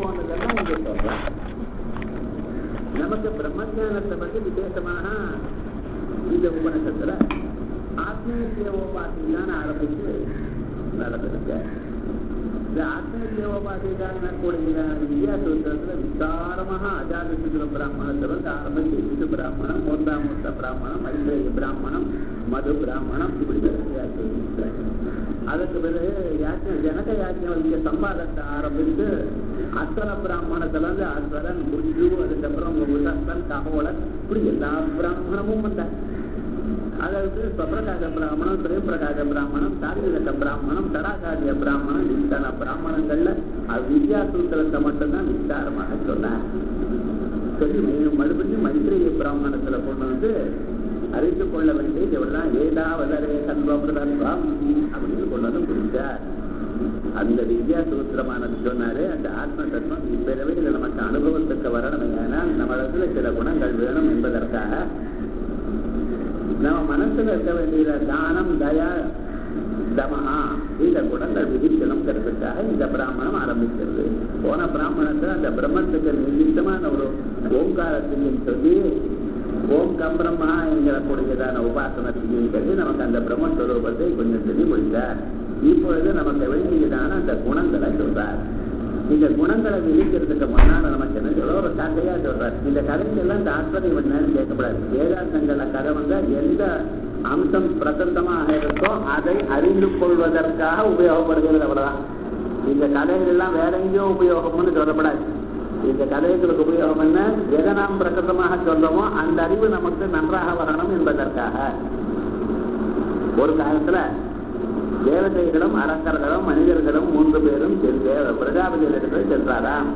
போனதெல்லாம் இங்க சொல்றேன் நமக்கு பிரம்மஜானத்தை பத்தி விசேஷமாக இந்த உபநிஷத்துல ஆத்மீயோபாசிதான் ஆரம்பிச்சு நடந்திருக்கு இந்த ஆத்மீயோபாசிதான் கூடிய வித்யாசூத்திரத்துல விஸ்தாரமாக அஜாதசுத்திர பிராமணத்துல ஆரம்பிச்சு விஷ்ணு பிராமணம் மூர்த்தாமூர்த்த பிராமணம் மைத்ரேய பிராமணம் மது பிராமணம் இப்படி வித்தியாசம் அதுக்கு பிறகு யாக்கியம் ஜனக யாக்கியம் இங்க சம்பாதத்தை ஆரம்பித்து அஸ்வர பிராமணத்துல இருந்து அஸ்வரன் குஞ்சு அதுக்கப்புறம் உதஸ்தன் ககோலன் இப்படி எல்லா பிராமணமும் வந்தாங்க அதாவது ஸ்வப்பிரகாச பிராமணம் திரைப்பிரகாச பிராமணம் சாரிகட்ட பிராமணம் தடாகாரிய பிராமணம் இத்தனை பிராமணங்கள்ல வித்யா சூத்திரத்தை மட்டும்தான் விஸ்தாரமாக சொன்னார் சொல்லி மறுபடியும் மைத்திரிய பிராமணத்துல கொண்டு வந்து அறிந்து கொள்ள வேண்டியது இவெல்லாம் ஏதாவதரே சண்பம் அப்படின்னு கொண்டு வந்து முடிச்சார் அந்த வித்யா சூத்திரமானது சொன்னாரு அந்த ஆத்ம தத்துவம் இப்பிறவையில் நமக்கு அனுபவத்துக்கு வரணும் ஏனால் நம்மளத்துல சில குணங்கள் வேணும் என்பதற்காக நம்ம மனசுல இருக்க வேண்டிய தானம் தயா தமஹா இந்த குணங்கள் விதிக்கணுங்கிறதுக்காக இந்த பிராமணம் ஆரம்பிக்கிறது போன பிராமணத்துல அந்த பிரம்மத்துக்கு நிமித்தமான ஒரு ஓங்காரத்தையும் சொல்லி ஓம் கம்பிரம்மா என்கிற கூடியதான உபாசனத்தையும் சொல்லி நமக்கு அந்த பிரம்மஸ்வரூபத்தை கொஞ்சம் சொல்லி முடித்தார் இப்பொழுது நமக்கு வேண்டியதான அந்த குணங்களை சொல்றார் இந்த குணங்களை விதிக்கிறதுக்கு முன்னால நமக்கு என்ன சொல்ல ஒரு கதையா சொல்றார் இந்த கதைகள்லாம் இந்த ஆஸ்பத்திரி என்னன்னு கேட்கக்கூடாது வேதாந்தங்கள கதை வந்து எந்த அம்சம் பிரசந்தமாக இருக்கோ அதை அறிந்து கொள்வதற்காக உபயோகப்படுகிறது அவ்வளவுதான் இந்த கதைகள் எல்லாம் வேற எங்கேயோ உபயோகம்னு சொல்லப்படாது இந்த கதைகளுக்கு உபயோகம் என்ன எதை நாம் பிரகடமாக சொல்றோமோ அந்த அறிவு நமக்கு நன்றாக வரணும் என்பதற்காக ஒரு காலத்துல தேவதைகளும் அரக்கர்களும் மனிதர்களும் மூன்று பேரும் சென்று பிரஜாபதியிடத்தில் சென்றாராம்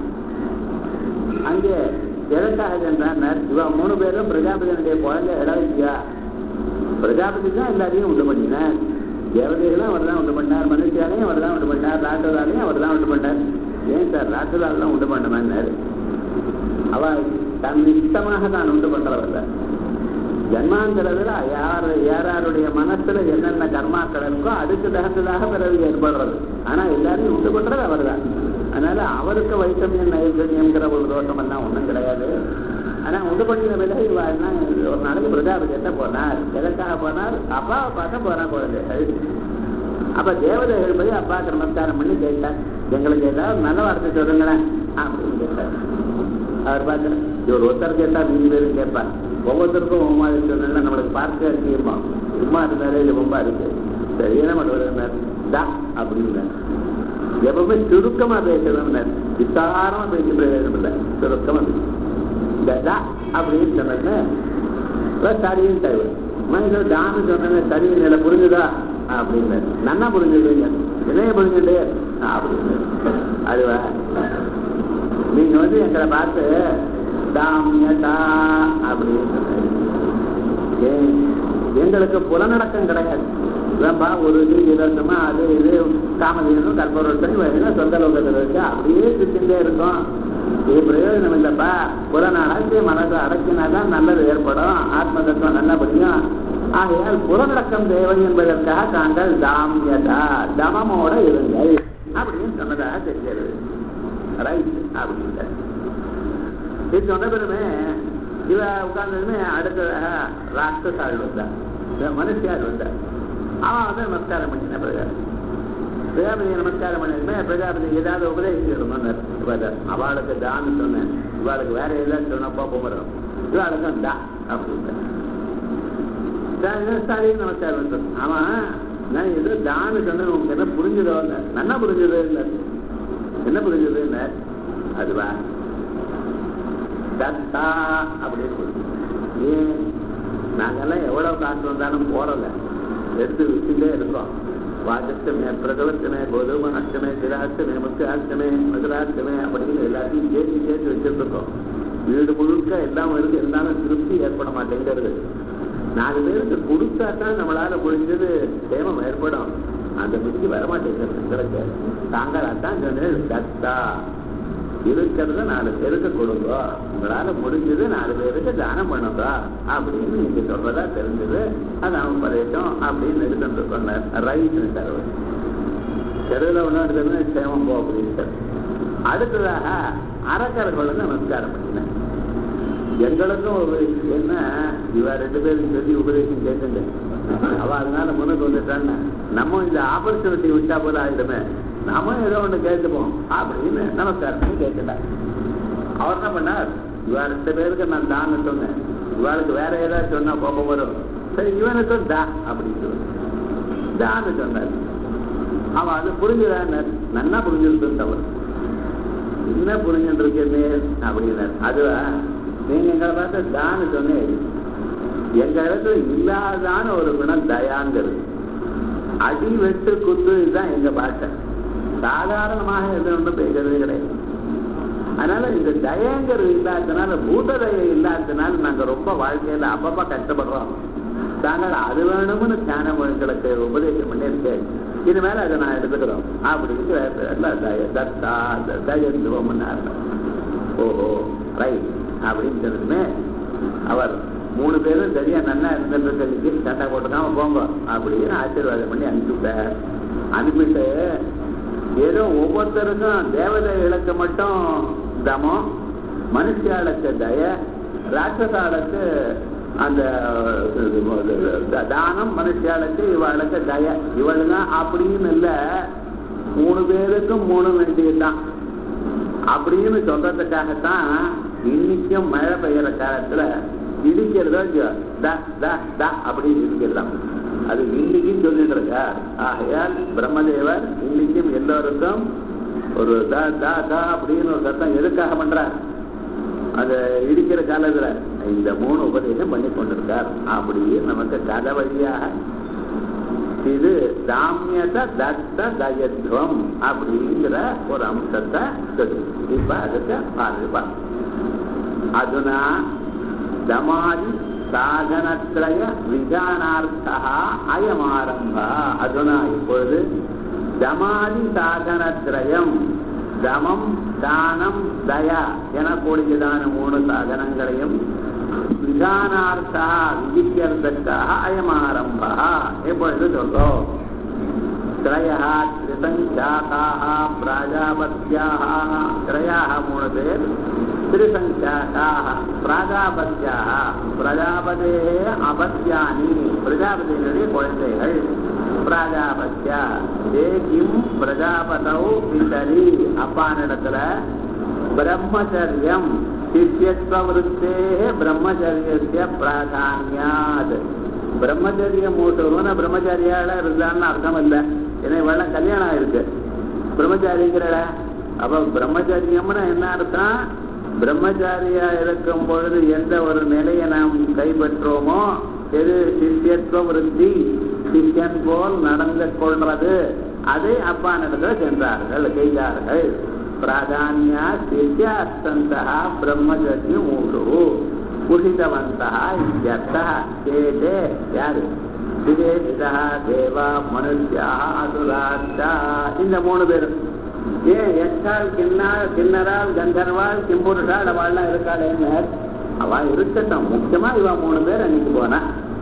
அங்கே எதற்காக சென்றார் இவன் மூணு பேரும் பிரஜாபதியினுடைய குழந்தை இடவையா பிரஜாபதி தான் எல்லாரையும் உண்டு பண்ணினார் தேவதைகளும் அவர் தான் உண்டு பண்ணார் மனுஷியாலையும் அவர் தான் உண்டு பண்ணார் ராட்டதாலையும் அவர் தான் உண்டு பண்ணார் ஏன் சார் ராட்டதாலாம் உண்டு பண்ணமான்னாரு அவ தன் இஷ்டமாக தான் உண்டு பண்றவல்ல ஜன்மாந்திரத்துல யார் யாராருடைய மனசுல என்னென்ன கர்மாக்கள் இருக்கோ அதுக்கு தகுந்ததாக பிறகு ஏற்படுறது ஆனா எல்லாரையும் உண்டு பண்றது அவர் தான் அதனால அவருக்கு வைட்டமின் நைர்கண்யம்ங்கிற ஒரு தோஷம் எல்லாம் ஒண்ணும் கிடையாது ஆனா உண்டு பண்ணின விலை ஒரு நாளைக்கு பிரஜாபதியத்தை போனார் எதற்காக போனார் அப்பாவை பார்க்க போனா குழந்தைகள் அப்ப தேவதைகள் போய் அப்பாவுக்கு நமஸ்காரம் பண்ணி கேட்டார் எங்களுக்கு ஏதாவது நல்ல வார்த்தை சொல்லுங்களேன் அப்படின்னு கேட்டார் அவர் பார்த்து இவர் ஒருத்தர் கேட்டா நீங்க பேரும் கேட்பார் ஒவ்வொருத்தருக்கும் உமா சொன்னா நம்மளுக்கு பார்க்க இருக்குமா உமா இருந்தாலே இது ரொம்ப இருக்கு சரி என்ன பண்ணுவது தா அப்படின்னு எப்பவுமே சுருக்கமா பேசணும் விசாரமா பேசி பிரயோஜனம் இல்லை சுருக்கமா தா அப்படின்னு சொன்ன சரியும் தவிர மனிதர் தானு சொன்ன சரியும் நிலை புரிஞ்சுதா அப்படின்னு நன்னா புரிஞ்சுடுவீங்க இணைய புரிஞ்சுட்டு அப்படின்னு அதுவா நீங்க வந்து எங்களை பார்த்து தாமியதா அப்படின்னு எங்களுக்கு புலநடக்கம் கிடையாது இல்லப்பா ஒரு இது இலசமா அது இது காமதீனம் கற்பரோட்டம் சொந்த லோகத்தில் இருக்கு அப்படியே சுத்திட்டே இருக்கும் இது பிரயோஜனம் இல்லப்பா புலனை அடக்கி மனதை அடக்கினாதான் நல்லது ஏற்படும் ஆத்ம தத்துவம் நல்லா புரியும் ஆகையால் புலநடக்கம் தேவை என்பதற்காக தாங்கள் தாமியதா தமமோட இருங்கள் அப்படின்னு சொன்னதாக தெரிகிறது ரைட் அப்படின்ட்டு இது சொன்ன பிறமே இவ உட்கார்ந்ததுமே அடுத்ததாக ராஷ்டிரசாள் வந்தார் மனுஷியார் வந்தார் அவன் வந்து நமஸ்காரம் பண்ணின பிரகாரம் பிரஜாபதி நமஸ்காரம் பண்ணிருமே பிரஜாபதி ஏதாவது உபதேசிக்கணும் அவளுக்கு தான்னு சொன்னேன் இவாளுக்கு வேற ஏதாவது சொன்னப்போ குமரம் இவாளுக்கும் தா அப்படின்னு நமஸ்காரம் சொன்ன அவன் நான் ஏதோ தான்னு சொன்னேன் உங்களுக்கு என்ன புரிஞ்சுதோ இல்லை நல்லா புரிஞ்சதோ இல்லை என்ன புரிஞ்சது என்ன அதுவா தத்தா அப்படின்னு ஏன் நாங்கெல்லாம் எவ்வளவு காசு வந்தாலும் போறல எடுத்து விட்டுட்டே இருக்கோம் வாஜஸ்தமே பிரதவத்தமே கோதுமஹாஷ்டமே சிராஷ்டமே முத்தாஷ்டமே மதுராஷ்டமே அப்படின்னு எல்லாத்தையும் சேர்த்து சேர்த்து வச்சிருக்கோம் வீடு முழுக்க எல்லாம் இருக்கு இருந்தாலும் திருப்தி ஏற்பட மாட்டேங்கிறது நாலு பேருக்கு கொடுத்தா தான் நம்மளால முடிஞ்சது சேமம் ஏற்படும் அந்த புத்தி வரமாட்டேங்கிறது கிடைக்க தாங்கள் அதான் சொன்னேன் தத்தா இருக்கிறத நாலு பேருக்கு கொடுங்க உங்களால முடிஞ்சது நாலு பேருக்கு தானம் பண்ணுங்க அப்படின்னு நீங்க சொல்றதா தெரிஞ்சது அது அவன் பதேசம் அப்படின்னு எடுத்து சொன்னார் ரைட்டு தருவது தெருவில் ஒன்று சேமம் போ அப்படின்னு அடுத்ததாக அரக்கர்களுக்கு நமஸ்காரம் பண்ணினேன் எங்களுக்கும் ஒரு என்ன இவ ரெண்டு பேரும் சொல்லி உபதேசம் கேட்டுங்க அவ அதனால முன்னுக்கு வந்துட்டான்னு நம்ம இந்த ஆப்பர்ச்சுனிட்டி விட்டா போல ஆயிடுமே நாம ஏதோ ஒண்ணு கேட்டுப்போம் அப்படின்னு நமஸ்காரம் பண்ணி கேட்டுட்டார் அவர் என்ன பண்ணார் இவ ரெண்டு பேருக்கு நான் தான் சொன்னேன் இவளுக்கு வேற ஏதாவது சொன்னா கோபம் வரும் சரி இவனுக்கும் தா அப்படின்னு சொல்லு. தான்னு சொன்னார் அவன் அது புரிஞ்சுதான் நன்னா புரிஞ்சுட்டு அவர் என்ன புரிஞ்சுட்டு இருக்கே அப்படின்னார் அதுவா நீங்க எங்களை பார்த்து தான்னு சொன்னேன் எங்க இடத்துல இல்லாதான ஒரு குணம் தயாங்கிறது அடி வெட்டு குத்து இதுதான் எங்க பாட்டை சாதாரணமாக எது ஒன்றும் பேசுறதே கிடையாது அதனால இந்த தயங்கிறது இல்லாததுனால பூத தயை இல்லாததுனால நாங்க ரொம்ப வாழ்க்கையில அப்பப்ப கஷ்டப்படுறோம் தாங்கள் அது வேணும்னு தியான எங்களுக்கு உபதேசம் பண்ணியிருக்கேன் இனிமேல் அதை நான் எடுத்துக்கிறோம் அப்படின்னு எல்லாம் தய தத்தா தயந்துவம்னு அர்த்தம் ஓஹோ ரைட் அப்படின்னு சொன்னதுமே அவர் மூணு பேரும் சரியா நல்லா இருந்திருக்கு சண்டை போட்டுக்காம போங்க அப்படின்னு ஆசீர்வாதம் பண்ணி அனுப்பிவிட்டார் அனுப்பிட்டு ஏதோ ஒவ்வொருத்தருக்கும் தேவதைகளுக்கு மட்டும் தமம் மனுஷியாளுக்கு தய ராட்சசாளுக்கு அந்த தானம் மனுஷியாளுக்கு இவாளுக்கு தய இவள் தான் அப்படின்னு இல்லை மூணு பேருக்கும் மூணு வேண்டியதுதான் அப்படின்னு சொல்றதுக்காகத்தான் இன்னைக்கும் மழை பெய்யற காலத்துல இடிக்கிறதோ அப்படின்னு இருக்கிறதாம் அது இன்னைக்கும் சொல்லிட்டு இருக்கார் ஆகையால் பிரம்மதேவர் இன்னைக்கும் எல்லோருக்கும் ஒரு தா தா தா அப்படின்னு ஒரு சத்தம் எதுக்காக பண்றார் அத இடிக்கிற காலத்துல இந்த மூணு உபதேசம் பண்ணி கொண்டிருக்கார் அப்படியே நமக்கு கதை வழியாக இது சாமியத தத்த தயத்துவம் அப்படிங்கிற ஒரு அம்சத்தை சொல்லு இப்ப அதுக்கு பாருப்பா அதுனா தமாதி சாதனத்ரய விஜானார்த்தா அயமாரம்ப அதுனா இப்பொழுது தமாதி சாதனத்ரயம் தமம் தானம் தயா எனக்கூடியதான மூணு சாதனங்களையும் விதானார்த்தா விதிக்கிறதுக்காக அயமாரம்பா எப்பொழுது சொல்றோம் त्रयः त्रिसङ्ख्याकाः प्राजापत्याः त्रयाः மூணு பேர் त्रिसङ्ख्याकाः प्राजापत्याः பிரஜாபதேः அபத்யானி பிரஜாபதியினுடைய குழந்தைகள் பிராஜாபத்யா ஏ கிம் பிரஜாபதௌ பிதரி அப்பானிடத்துல பிரம்மச்சரியம் சிஷ்யத்வருத்தே பிரம்மச்சரியஸ்ய பிராதானியாத் பிரம்மச்சரியம் மூட்டவன பிரம்மச்சாரியால இருந்தான்னு அர்த்தம் இல்லை ஏன்னா இவெல்லாம் கல்யாணம் ஆயிருக்கு பிரம்மச்சாரிங்கிறட அப்ப பிரம்மச்சரியம்னு என்ன அர்த்தம் பிரம்மச்சாரியா இருக்கும் பொழுது எந்த ஒரு நிலையை நாம் கைப்பற்றோமோ எது சிஷ்யத்துவ விருத்தி சிஷ்யன் போல் நடந்து கொள்றது அதை அப்பா நடந்த சென்றார்கள் செய்தார்கள் பிராதானியா சிஷ்யாஸ்தந்தா பிரம்மச்சரியம் மூடு குஷிதவந்தः இत्यर्थः ते ते யாரு விதேசிதா தேவா மனுஷியா அசுராச்சா இந்த மூணு பேரும் ஏன் எச்சால் கிண்ணால் கிண்ணறால் கந்தர்வால் கிம்புருஷால் அவள்லாம் இருக்காள் என்ன அவ இருக்கட்டும் முக்கியமா இவ மூணு பேர் அன்னைக்கு போனா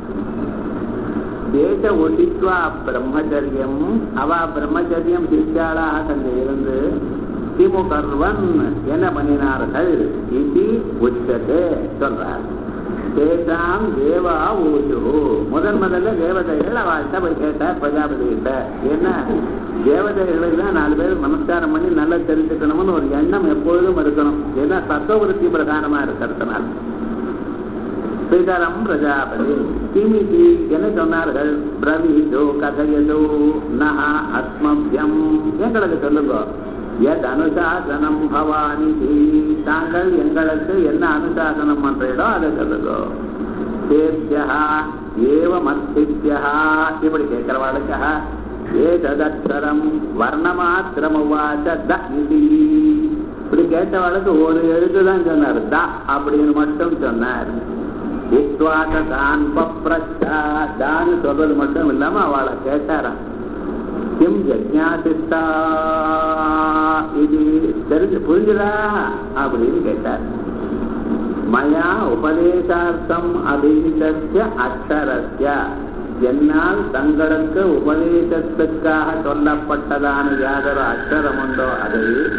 தேச ஒட்டித்வா பிரம்மச்சரியம் அவ பிரம்மச்சரியம் சிஷ்யாளாக தந்து இருந்து திமுகர்வன் என்ன பண்ணினார்கள் இது உச்சதே சொல்றார் தேசாம் தேவா ஊசு முதன் முதல்ல தேவதைகள் அவள்கிட்ட போய் கேட்டார் பிரஜாபதி கிட்ட என்ன தேவதைகளுக்கு தான் நாலு பேர் நமஸ்காரம் பண்ணி நல்லா தெரிஞ்சுக்கணும்னு ஒரு எண்ணம் எப்பொழுதும் இருக்கணும் ஏன்னா சத்தவருத்தி பிரதானமா இருக்கிறதுனால ஸ்ரீதரம் பிரஜாபதி கிமிதி என்ன சொன்னார்கள் பிரவீதோ கதையதோ நஹ அஸ்மபியம் எங்களுக்கு சொல்லுங்க எத் அனுசாசனம் பவானி தாங்கள் எங்களுக்கு என்ன அனுசாசனம் பண்றீடோ அதை சொல்லுங்க தேபியா ஏவ மத்தியா இப்படி கேட்கிறவாளுக்கா ஏததக்ஷரம் வர்ணமாத்திரமுவாச்ச த இதி இப்படி கேட்டவாளுக்கு ஒரு எழுத்து தான் சொன்னார் த அப்படின்னு மட்டும் சொன்னார் உத்வாதான் பப்ரச்சா தான்னு சொல்றது மட்டும் இல்லாம அவளை கேட்டாராம் கிம் ஜஜ்ஞாசிஸ்தா இது தெரிஞ்சு புரிஞ்சுதா அப்படின்னு கேட்டார் மயா உபதேசார்த்தம் அபிஹிதஸ்ய அக்ஷரஸ்ய என்னால் தங்களுக்கு உபதேசத்துக்காக சொல்லப்பட்டதான யாதொரு அக்ஷரம் உண்டோ அதை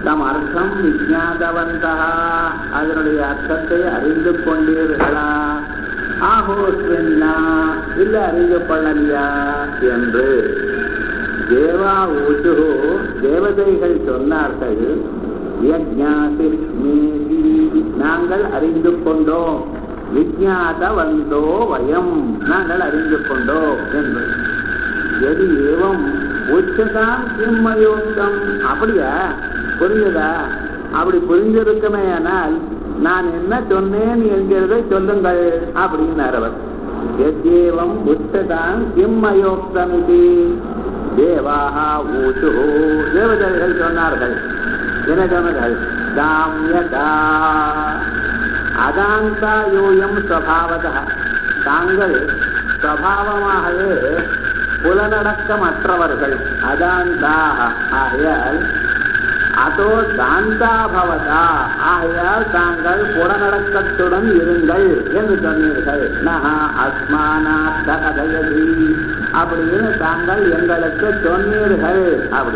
தம் அர்த்தம் விஜாதவந்தா அதனுடைய அர்த்தத்தை அறிந்து கொண்டீர்களா ஆஹோஸ்வன்னா இல்ல அறிந்து கொள்ளலையா என்று தேவா ஊட்டு தேவதைகள் சொன்னார்கள் யஜ்ஞாசிஸ்மேதி நாங்கள் அறிந்து கொண்டோம் விஜாத வந்தோ வயம் நாங்கள் அறிந்து கொண்டோம் என்று எது ஏவம் உச்சதான் சிம்மயோகம் அப்படியா புரியுதா அப்படி புரிஞ்சிருக்குமே ஆனால் நான் என்ன சொன்னேன் என்கிறதை சொல்லுங்கள் அப்படின்னார் அவர் எத்யேவம் உச்சதான் சிம்மயோக்தம் இது தேவாக ஊட்டு தேவதைகள் சொன்னார்கள் என்ன சொன்னார்கள் தாமியதா அதாந்தா யோயம் ஸ்வபாவதா தாங்கள் ஸ்வபாவமாகவே புலனடக்கமற்றவர்கள் அதாந்தாக ஆகையால் அதோ தாந்தாபவதா ஆகையால் தாங்கள் புலனடக்கத்துடன் இருங்கள் என்று சொன்னீர்கள் நகா அஸ்மானாத்த கதையதி அப்படின்னு தாங்கள் எங்களுக்கு சொன்னீர்கள் அப்படி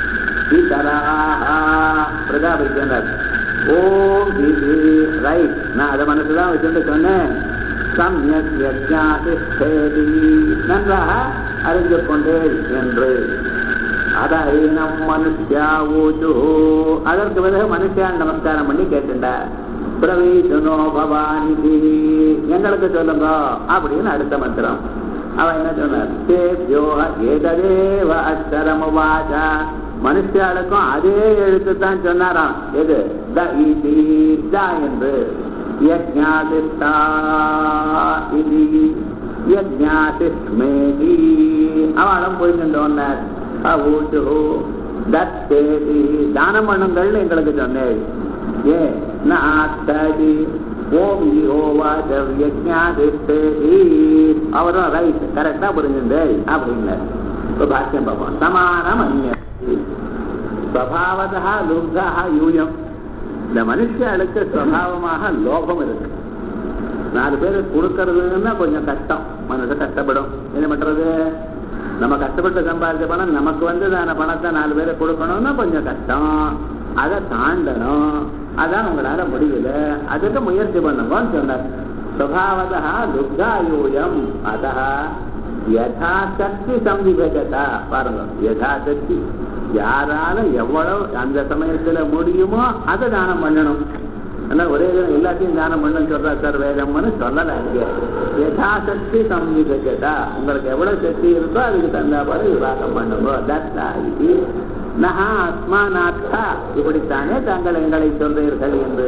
பிரஜாபதி ஓம் இது ரைட் நான் அதை மனசுதான் வச்சுட்டு சொன்னேன் சம்யக் யஜ்ஞாதிஷ்டேதி நன்றாக அறிந்து கொண்டேன் என்று அதைனம் மனுஷியா ஊது அதற்கு பிறகு மனுஷியான் நமஸ்காரம் பண்ணி கேட்டுண்டார் பிரவீசுனோ பவானிதி எங்களுக்கு சொல்லுங்க அப்படின்னு அடுத்த மந்திரம் அவன் என்ன சொன்னார் தேவ்யோ ஏததேவ அக்ஷரமுவாச்சா மனுஷாளுக்கும் அதே எழுத்து தான் சொன்னாராம் எது த இதி த என்று யஜ்ஞாதிஷ்டா இது யஜ்ஞாதிஷ்மேதி அவளும் போயிருந்தோன்னார் அவுது தத்தேதி தானம் பண்ணுங்கள்னு எங்களுக்கு சொன்னேன் ஏ நாத்ததி ஓம் யோவாஜவ்யஜாதிஷ்டேதி அவரும் ரைட் கரெக்டா புரிஞ்சுண்டு அப்படின்னார் இப்போ பாக்கியம் பார்ப்போம் சமானம் அந்நிய ஸ்வபாவதா லுப்தா யூயம் இந்த மனுஷர்களுக்கு சுவாவமாக லோகம் இருக்கு நாலு பேர் கொடுக்கறதுன்னா கொஞ்சம் கஷ்டம் மனசு கஷ்டப்படும் என்ன பண்றது நம்ம கஷ்டப்பட்டு சம்பாதிச்ச பணம் நமக்கு வந்து அந்த பணத்தை நாலு பேரை கொடுக்கணும்னா கொஞ்சம் கஷ்டம் அதை தாண்டணும் அதான் உங்களால முடியல அதுக்கு முயற்சி பண்ணுங்கன்னு சொன்னார் சுவாவதா லுப்தாயூயம் அதா யதாசக்தி சம்விபஜதா பாருங்க யதாசக்தி யாரால எவ்வளவு அந்த சமயத்துல முடியுமோ அதை தானம் பண்ணணும் ஆனா ஒரே எல்லாத்தையும் தானம் பண்ணு சொல்றா சார் வேதம்னு சொல்லல இங்க யதாசக்தி சம்விபஜதா உங்களுக்கு எவ்வளவு சக்தி இருக்கோ அதுக்கு தந்தா போல விவாகம் பண்ணுங்க தத்தா இது நகா அஸ்மானாத்தா இப்படித்தானே தாங்கள் எங்களை சொல்றீர்கள் என்று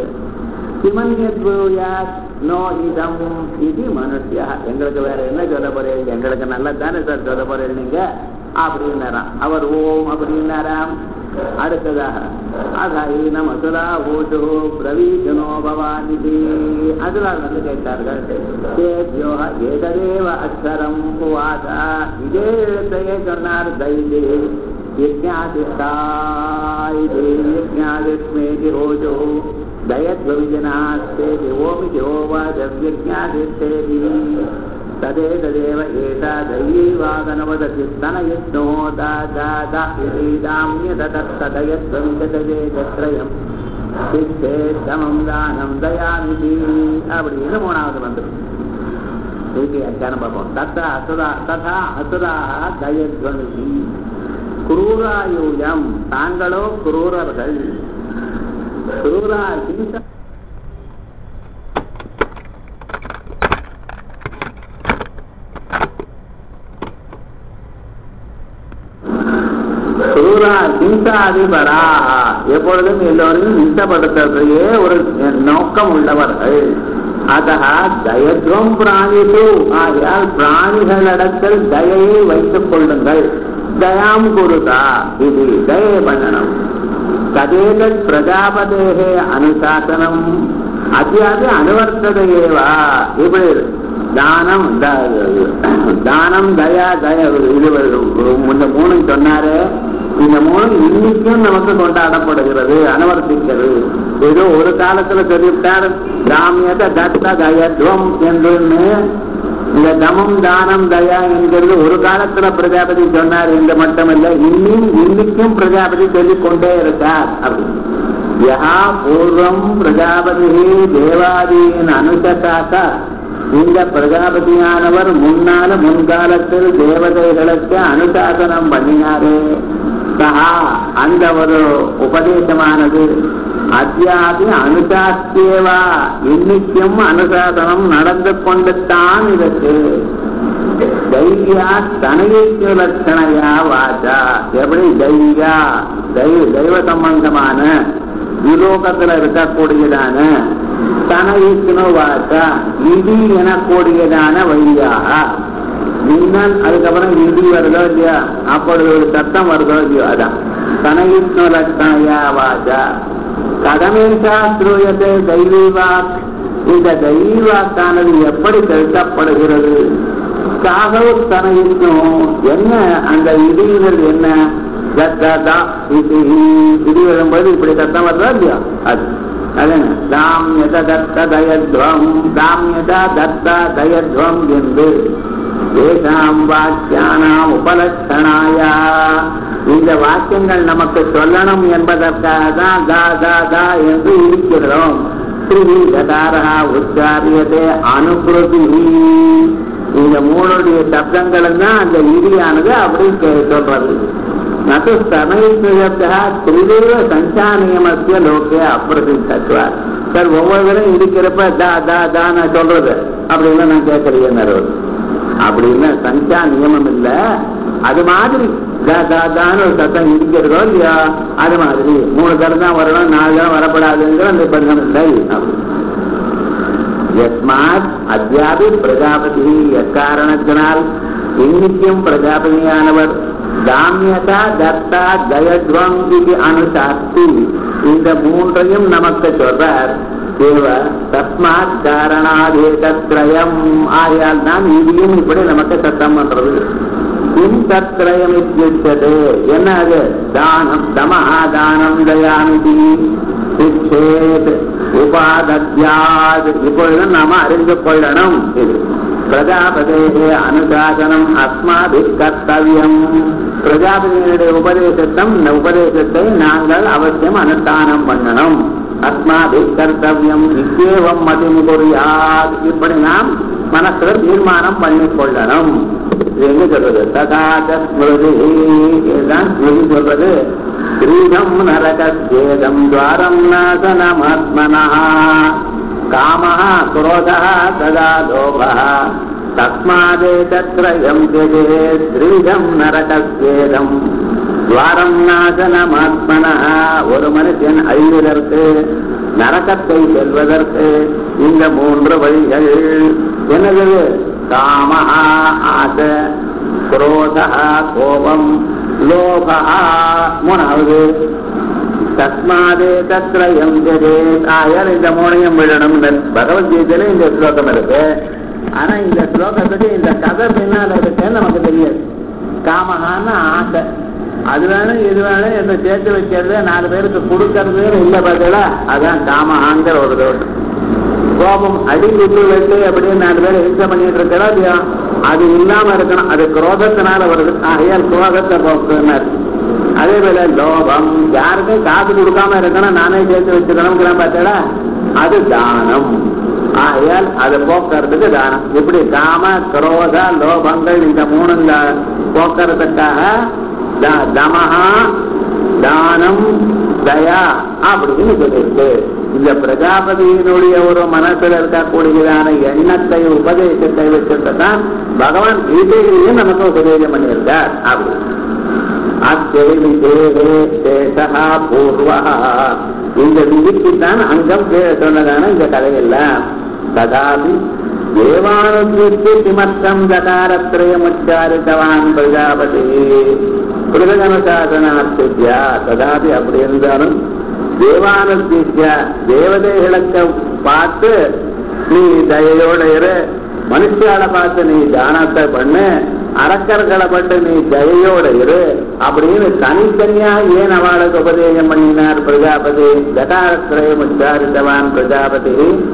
நோ இதம் இது மனுஷியா எங்களுக்கு வேற என்ன சொல்ல போறீங்க எங்களுக்கு நல்லதானே சார் சொல்ல போறீங்க நீங்க அப்படின்னாராம் அவர் ஓம் அப்படின்னாராம் அடுத்ததாக அதைன மசுரா ஓட்டு பிரவீஜனோ பவானிதி அதனால் வந்து கேட்டார்கள் தேவ்யோ ஏததேவ அக்ஷரம் வாதா இதே எழுத்தையே சொன்னார் தைதே यज्ञादिष्टाय यज्ञादिस्मेति होजो दयद्वविजनास्तेति ओमि योवादव्यज्ञादिष्टेति तदेतदेव एता दैवागनवदति स्तनयज्ञो दादा इदीदाम्यततस्तदयत्वविशतजे தத்ரயம் சித்தே சமம் தானம் தயாநிதி அப்படின்னு மூணாவது வந்துடும் திருப்பி அத்தியானம் பார்ப்போம் தத்தா அசுரா ததா அசுராக தயத்வமிதி குரூராயூயம் தாங்களோ குரூரர்கள் குரூரா ஹிம்சா குரூரா ஹிம்சாதிபரா எப்பொழுதும் எல்லோரையும் ஹிம்சப்படுத்துறதையே ஒரு நோக்கம் உள்ளவர்கள் அதா தயத்வம் பிராணிசு ஆகையால் பிராணிகளிடத்தில் தயையை வைத்துக் கொள்ளுங்கள் தயாம் குருதா இது தயை பண்ணணும் ததேதத் பிரஜாபதேகே அனுசாசனம் அத்தியாவது அனுவர்த்ததையேவா இப்படி தானம் தானம் தயா தய இது இந்த மூணு சொன்னாரு இந்த மூணு இன்னைக்கும் நமக்கு கொண்டாடப்படுகிறது அனுவர்த்திக்கிறது ஏதோ ஒரு காலத்துல சொல்லிவிட்டார் தாமியத தத்த தயத்வம் என்று இந்த தமம் தானம் தயா என்கிறது ஒரு காலத்துல பிரஜாபதி சொன்னார் என்று மட்டுமல்ல இன்னும் இன்னைக்கும் பிரஜாபதி சொல்லிக் கொண்டே இருக்கார் அப்படின்னு யா பூர்வம் பிரஜாபதி தேவாதீன் அனுசகாக இந்த பிரஜாபதியானவர் முன்னால முன்காலத்தில் தேவதைகளுக்கு அனுசாசனம் பண்ணினாரே சஹா அந்த ஒரு உபதேசமானது அத்தியாபி அனுசாஸ்தியவா இன்னைக்கும் அனுசாசனம் நடந்து கொண்டுத்தான் இருக்கு தைரியா தனையைக்கு லட்சணையா வாச்சா எப்படி தைரியா தெய்வ தெய்வ சம்பந்தமான விலோகத்துல இருக்கக்கூடியதான தனையைக்குனோ வாச்சா இடி எனக்கூடியதான வழியாக மின்னல் அதுக்கப்புறம் இடி வருதோ இல்லையா அப்பொழுது ஒரு சத்தம் வருதோ இல்லையோ அதான் தனையிஷ்ணு லட்சணையா வாச்சா கடமேஷா ஸ்ரூயத்தை தெய்வீ வாக் இந்த தெய்வீ வாக்கானது எப்படி செலுத்தப்படுகிறது காகவு தனையிஷ்ணும் என்ன அந்த இடிங்கிறது என்ன தத்தா இடி இடி வரும்போது இப்படி சத்தம் வருதோ இல்லையா அது அதன தாமியத தத்த தயத்வம் தாமியத தத்த தயத்வம் என்று ஏதாம் வாக்கியானாம் உபலட்சணாயா இந்த வாக்கியங்கள் நமக்கு சொல்லணும் என்பதற்காக தான் தா தா தா என்று இருக்கிறோம் ஸ்ரீ கதாரா உச்சாரியதே அனுகிருதி இந்த மூணுடைய சப்தங்களும் தான் அந்த இடியானது அப்படி சொல்றது நது சமயத்தா திரிதேவ சஞ்சா நியமத்திய லோக்கே அப்பிரசித்தத்துவார் சார் ஒவ்வொருவரும் இருக்கிறப்ப தா தா தான சொல்றது அப்படின்னு நான் கேட்கறேன் அப்படின்னு சஞ்சா நியமம் இல்ல அது மாதிரி தான ஒரு சத்தம் இருக்கிறதோ இல்லையா அது மாதிரி மூணு தரம் தான் வரணும் நாலு தரம் வரப்படாதுங்கிற அந்த பந்தம் இல்லை யஸ்மாத் அத்தியாபி பிரஜாபதி எக்காரணத்தினால் இன்னைக்கும் பிரஜாபதியானவர் தாமியதா தத்தா தயத்வம் இது அனுசாஸ்தி இந்த மூன்றையும் நமக்கு சொல்றார் தேவ தஸ்மாத் காரணாதேதத்ரயம் ஆயால் தான் இதையும் இப்படி நமக்கு சத்தம் பண்றது கிம் தத்ரயம் இத்தியுச்சதே என்ன அது தானம் தமஹா தானம் தயாமிதி சிச்சேத் உபாதத்யாத் இப்பொழுது நாம அறிந்து கொள்ளணும் இது பிரஜாபதே அனுசாசனம் அஸ்மாபி கர்த்தவியம் பிரஜாபதியினுடைய உபதேசத்தம் உபதேசத்தை நாங்கள் அவசியம் அனுஷ்டானம் பண்ணணும் அஸ்மாபி கர்த்தவியம் நிச்சேவம் மதிம் புரியாது இப்படி நாம் மனசுல தீர்மானம் பண்ணிக் கொள்ளணும் இது எங்க சொல்றது ததாச்ச ஸ்மிருதி இதுதான் ஸ்மிருதி சொல்றது ஸ்ரீதம் நரகேதம் துவாரம் நாசனமாத்மனா காமः क्रोधः तदा लोभः तस्मादेतत्रयम् त्यजेत् त्रिविधम् नरकस्येदम् துவாரம் நாசனமாத்மனா ஒரு மனுஷன் அழிவதற்கு நரகத்தை செல்வதற்கு இந்த மூன்று வழிகள் என்னது காமஹா ஆசை குரோதா கோபம் லோபா மூணாவது தஸ்மாதே தத்ரயம் ஜெதேத் ஆயால் இந்த மூணையும் விடணும் பகவத்கீதையில இந்த ஸ்லோகம் இருக்கு ஆனா இந்த ஸ்லோகத்துக்கு இந்த கதை பின்னால் இருக்குன்னு நமக்கு தெரியாது காமகான்னு ஆசை அது வேணும் இது வேணும் என்று சேர்த்து வைக்கிறது நாலு பேருக்கு கொடுக்கறது இல்ல பதிலா அதான் காமஹாங்கிற ஒரு தோட்டம் கோபம் அடி விட்டு வெட்டு அப்படின்னு நாலு பேர் ஹிம்சை பண்ணிட்டு இருக்கிறா இல்லையா அது இல்லாம இருக்கணும் அது குரோதத்தினால வருது ஆகையால் குரோதத்தை போக்குனார் அதே போல லோபம் யாருக்கும் காசு கொடுக்காம இருக்கணும் நானே சேர்த்து வச்சுக்கணும் பார்த்தா அது தானம் ஆகையால் அதை போக்குறதுக்கு தானம் இப்படி காம குரோத லோபங்கள் இந்த மூணு போக்குறதுக்காக தமஹா தானம் தயா அப்படின்னு சொல்லியிருக்கு இந்த பிரஜாபதியினுடைய ஒரு மனசுல இருக்கக்கூடியதான எண்ணத்தை உபதேசத்தை வச்சுதான் பகவான் கீதையிலையும் நமக்கு உபதேசம் பண்ணியிருக்கார் அப்படி அத்தேசா பூர்வா இந்த விதிக்குத்தான் அங்கம் சொன்னதான இந்த கதையெல்லாம் ததாபி தேவானுக்கு கிமர்த்தம் தகாரத்ரயமுச்சாரித்தவான் பிரஜாபதி பிரகடனசாசனார்த்தியா ததாபி அப்படி இருந்தாலும் தேவானுத்திய தேவதைகளுக்கு பார்த்து நீ தயையோட இரு மனுஷால பார்த்து நீ தானத்தை பண்ணு அரக்கர்களை பட்டு நீ தயையோட இரு அப்படின்னு தனித்தனியா ஏன் அவளுக்கு உபதேசம் பண்ணினார் பிரஜாபதி ஜட்டாரத்திரயம் உச்சாரித்தவான் பிரஜாபதி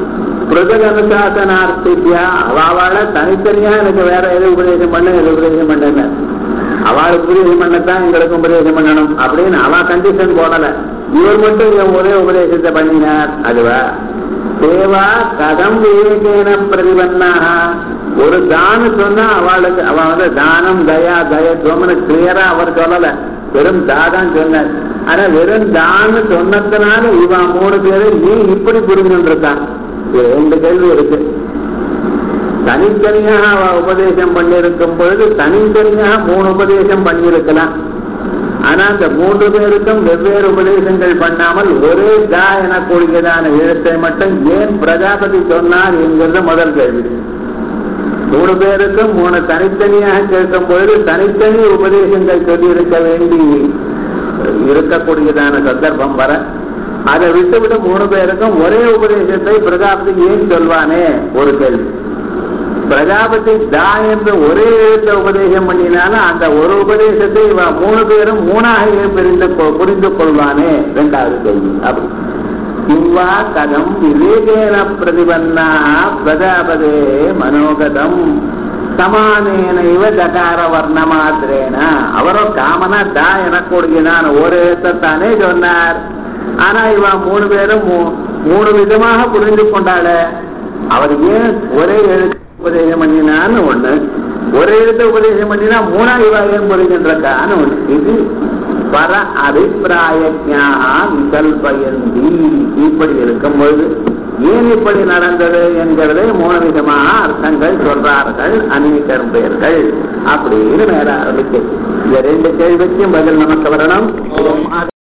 பிரதக அனுசாசனார்த்தியா அவள தனித்தனியா எனக்கு வேற எது உபதேசம் பண்ண எது உபதேசம் பண்ணல அவளுக்கு உபதேசம் பண்ணத்தான் எங்களுக்கும் உபதேசம் பண்ணணும் அப்படின்னு அவ கண்டிஷன் போடல இவர் மட்டும் இவன் ஒரே உபதேசத்தை பண்ணினார் அதுவா சேவா கதம் விவேகேன பிரதிபன்னாக ஒரு தானம் சொன்னா அவளுக்கு அவ வந்து தானம் தயா தயத்துவம்னு கிளியரா அவர் சொல்லல வெறும் தாதான் சொன்னார் ஆனா வெறும் தான்னு சொன்னதுனால இவன் மூணு பேரும் நீ இப்படி புரிஞ்சுருக்கான் இது ரெண்டு கேள்வி இருக்கு தனித்தனியாக அவ உபதேசம் பண்ணியிருக்கும் பொழுது தனித்தனியாக மூணு உபதேசம் பண்ணியிருக்கலாம் ஆனா அந்த மூன்று பேருக்கும் வெவ்வேறு உபதேசங்கள் பண்ணாமல் ஒரே தா எனக்கூடியதான எழுத்தை மட்டும் ஏன் பிரஜாபதி சொன்னார் என்கிறது முதல் கேள்வி மூணு பேருக்கும் மூணு தனித்தனியாக கேட்கும் பொழுது தனித்தனி உபதேசங்கள் சொல்லி இருக்க வேண்டி இருக்கக்கூடியதான சந்தர்ப்பம் வர அதை விட்டுவிட்டு மூணு பேருக்கும் ஒரே உபதேசத்தை பிரஜாபதி ஏன் சொல்வானே ஒரு கேள்வி பிரஜாபதி தா என்று ஒரே எழுத்த உபதேசம் பண்ணினாலும் அந்த ஒரு உபதேசத்தை இவன் மூணு பேரும் மூணாக ஏன் புரிந்து கொ- புரிந்து கொள்வானே இரண்டாவது கேள்வி அப்படி இவ்வா கதம் விவேகேன பிரதிபன்னா பிரஜாபதே மனோகதம் சமானேன இவ தகார வர்ண மாத்திரேன அவரும் காமனா தா எனக்கூடியதான ஒரு எழுத்தானே சொன்னார் ஆனா இவன் மூணு பேரும் மூ- மூணு விதமாக புரிந்து கொண்டாள அவர் ஏன் ஒரே எழுத்து உபதேசம் பண்ணினான்னு ஒண்ணு ஒரே எழுத்து உபதேசம் பண்ணினா மூணா இவா ஏன் புரிகின்றக்கான்னு ஒண்ணு இது பர அபிப்பிராய விகல்பயந்தி இப்படி இருக்கும்பொழுது ஏன் இப்படி நடந்தது என்கிறதை மூணு விதமான அர்த்தங்கள் சொல்றார்கள் அநேகர் பேர்கள் அப்படின்னு மேல ஆரம்பிச்சு இந்த ரெண்டு கேள்விக்கும் பதில் நமக்கு வரணும்